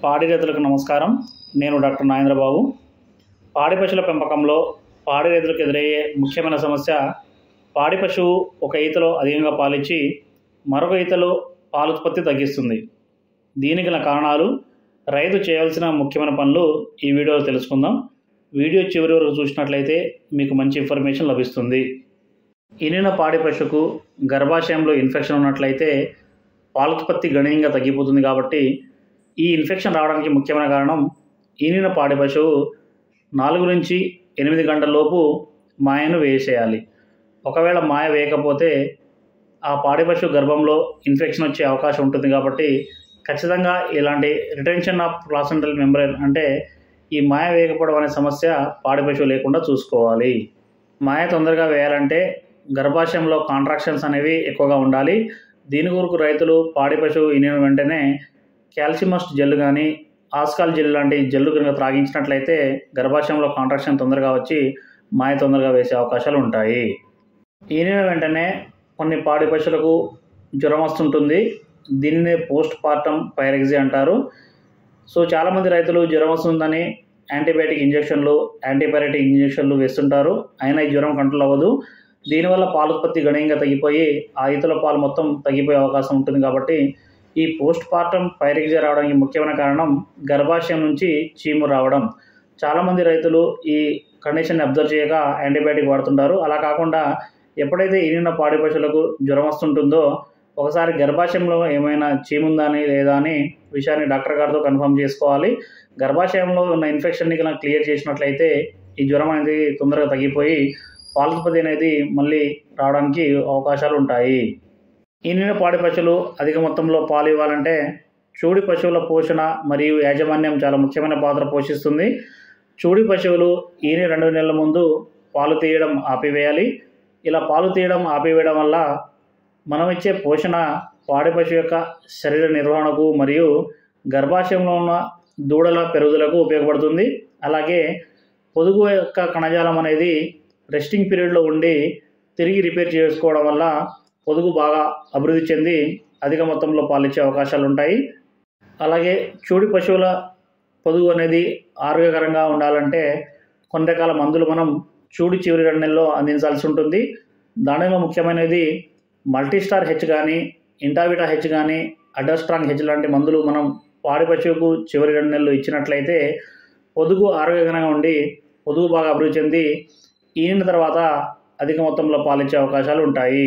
పాడి రైతులకు నమస్కారం నేను డాక్టర్ నాగేంద్రబాబు పాడి పశువుల పెంపకంలో పాడి రైతులకు ఎదురయ్యే ముఖ్యమైన సమస్య పాడి పశువు ఒక ఈతలో అధికంగా పాలిచ్చి మరొక ఈతలో పాల ఉత్పత్తి తగ్గిస్తుంది దీనికి గల కారణాలు రైతు చేయాల్సిన ముఖ్యమైన పనులు ఈ వీడియోలో తెలుసుకుందాం వీడియో చివరి వరకు చూసినట్లయితే మీకు మంచి ఇన్ఫర్మేషన్ లభిస్తుంది ఈనిన పాడి పశువుకు గర్భాశయంలో ఇన్ఫెక్షన్ ఉన్నట్లయితే పాలోత్పత్తి గణనీయంగా తగ్గిపోతుంది కాబట్టి ఈ ఇన్ఫెక్షన్ రావడానికి ముఖ్యమైన కారణం ఈనిన పాడి పశువు నాలుగు నుంచి ఎనిమిది గంటల లోపు మాయను వేసేయాలి ఒకవేళ మాయ వేయకపోతే ఆ పాడి పశువు గర్భంలో ఇన్ఫెక్షన్ వచ్చే అవకాశం ఉంటుంది కాబట్టి ఖచ్చితంగా ఇలాంటి రిటెన్షన్ ఆఫ్ ప్లాసెంటల్ మెంబ్రెయిన్ అంటే ఈ మాయ వేయకపోవడం అనే సమస్య పాడి పశువు లేకుండా చూసుకోవాలి మాయ తొందరగా వేయాలంటే గర్భాశయంలో కాంట్రాక్షన్స్ అనేవి ఎక్కువగా ఉండాలి దీని కొరకు రైతులు పాడి పశువు ఇనిన వెంటనే క్యాల్సిమస్ట్ జెల్ కానీ ఆస్కాల్ జెల్ లాంటి జెల్లు కనుక త్రాగించినట్లయితే గర్భాశయంలో కాంట్రాక్షన్ తొందరగా వచ్చి మాయ తొందరగా వేసే అవకాశాలు ఉంటాయి ఈనిన వెంటనే కొన్ని పాడి పశువులకు జ్వరం వస్తుంటుంది దీనినే పోస్ట్ పార్టం పైరెక్సీ అంటారు సో చాలామంది రైతులు జ్వరం వస్తుందని యాంటీబయాటిక్ ఇంజెక్షన్లు యాంటీబయాటిక్ ఇంజెక్షన్లు వేస్తుంటారు అయినా ఈ జ్వరం కంట్రోల్ అవ్వదు దీనివల్ల పాల ఉత్పత్తి గణనీయంగా తగ్గిపోయి ఆ ఈతల పాలు మొత్తం తగ్గిపోయే అవకాశం ఉంటుంది కాబట్టి ఈ పోస్ట్ పార్టం పైరిగ్జా రావడానికి ముఖ్యమైన కారణం గర్భాశయం నుంచి చీము రావడం చాలామంది రైతులు ఈ కండిషన్ని అబ్జర్వ్ చేయక యాంటీబయాటిక్ వాడుతుంటారు అలా కాకుండా ఎప్పుడైతే ఈనిన పాడి పశువులకు జ్వరం వస్తుంటుందో ఒకసారి గర్భాశయంలో ఏమైనా చీముందా అని లేదా అని విషయాన్ని డాక్టర్ గారితో కన్ఫర్మ్ చేసుకోవాలి గర్భాశయంలో ఉన్న ఇన్ఫెక్షన్ని కనుక క్లియర్ చేసినట్లయితే ఈ జ్వరం అనేది తొందరగా తగ్గిపోయి పాలతుపతి అనేది మళ్ళీ రావడానికి అవకాశాలు ఉంటాయి ఈనిన పాడి పశువులు అధిక మొత్తంలో పాలు ఇవ్వాలంటే చూడి పశువుల పోషణ మరియు యాజమాన్యం చాలా ముఖ్యమైన పాత్ర పోషిస్తుంది చూడి పశువులు ఈని రెండు నెలల ముందు పాలు తీయడం ఆపివేయాలి ఇలా పాలు తీయడం ఆపివేయడం వల్ల మనం ఇచ్చే పోషణ పాడి పశువు యొక్క శరీర నిర్వహణకు మరియు గర్భాశయంలో ఉన్న దూడల పెరుగుదలకు ఉపయోగపడుతుంది అలాగే పొదుగు యొక్క కణజాలం అనేది రెస్టింగ్ పీరియడ్లో ఉండి తిరిగి రిపేర్ చేసుకోవడం వల్ల పొదుగు బాగా అభివృద్ధి చెంది అధిక మొత్తంలో పాలిచ్చే అవకాశాలు ఉంటాయి అలాగే చూడి పశువుల పొదుగు అనేది ఆరోగ్యకరంగా ఉండాలంటే కొన్ని రకాల మందులు మనం చూడి చివరి రెండు నెలల్లో అందించాల్సి ఉంటుంది దానిలో ముఖ్యమైనది మల్టీస్టార్ హెచ్ కానీ ఇంటావిటా హెచ్ కానీ అడస్ట్రాంగ్ హెచ్ లాంటి మందులు మనం పాడి పశువుకు చివరి రెండు నెలలు ఇచ్చినట్లయితే పొదుగు ఆరోగ్యకరంగా ఉండి పొదుగు బాగా అభివృద్ధి చెంది ఈనిన తర్వాత అధిక మొత్తంలో పాలిచ్చే అవకాశాలు ఉంటాయి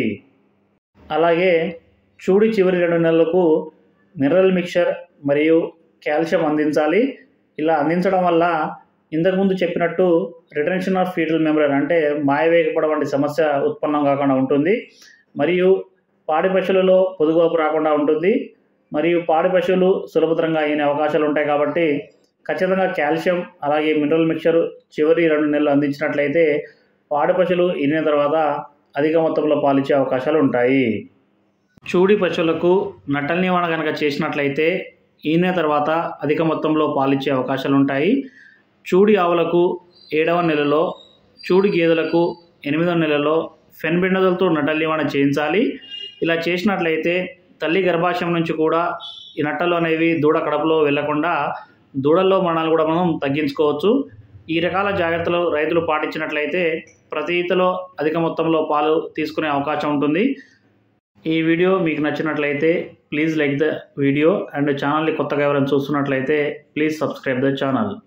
అలాగే చూడి చివరి రెండు నెలలకు మినరల్ మిక్చర్ మరియు కాల్షియం అందించాలి ఇలా అందించడం వల్ల ఇంతకుముందు చెప్పినట్టు రిటెన్షన్ ఆఫ్ ఫీటల్ మెంబ్రెయిన్ అంటే మాయవేయకపోవడం వంటి సమస్య ఉత్పన్నం కాకుండా ఉంటుంది మరియు పాడి పశువులలో పొదుగువాపు రాకుండా ఉంటుంది మరియు పాడి పశువులు సులభతరంగా అయిన అవకాశాలు ఉంటాయి కాబట్టి ఖచ్చితంగా కాల్షియం అలాగే మినరల్ మిక్చర్ చివరి రెండు నెలలు అందించినట్లయితే పాడి పశువులు ఈనిన తర్వాత అధిక మొత్తంలో పాలిచ్చే అవకాశాలు ఉంటాయి చూడి పశువులకు నట్టల నివారణ కనుక చేసినట్లయితే ఈనిన తర్వాత అధిక మొత్తంలో పాలిచ్చే అవకాశాలు ఉంటాయి చూడి ఆవులకు ఏడవ నెలలో చూడి గేదెలకు ఎనిమిదవ నెలలో ఫెన్బిండలతో నట్టల నివారణ చేయించాలి ఇలా చేసినట్లయితే తల్లి గర్భాశయం నుంచి కూడా ఈ నట్టలు అనేవి దూడ కడపలో వెళ్లకుండా దూడల్లో మరణాలు కూడా మనం తగ్గించుకోవచ్చు ఈ రకాల జాగ్రత్తలు రైతులు పాటించినట్లయితే ప్రతి ఈతలో అధిక మొత్తంలో పాలు తీసుకునే అవకాశం ఉంటుంది ఈ వీడియో మీకు నచ్చినట్లయితే please like the video and ఛానల్ని కొత్తగా ఎవరైనా చూస్తున్నట్లయితే ప్లీజ్ సబ్స్క్రైబ్ ద ఛానల్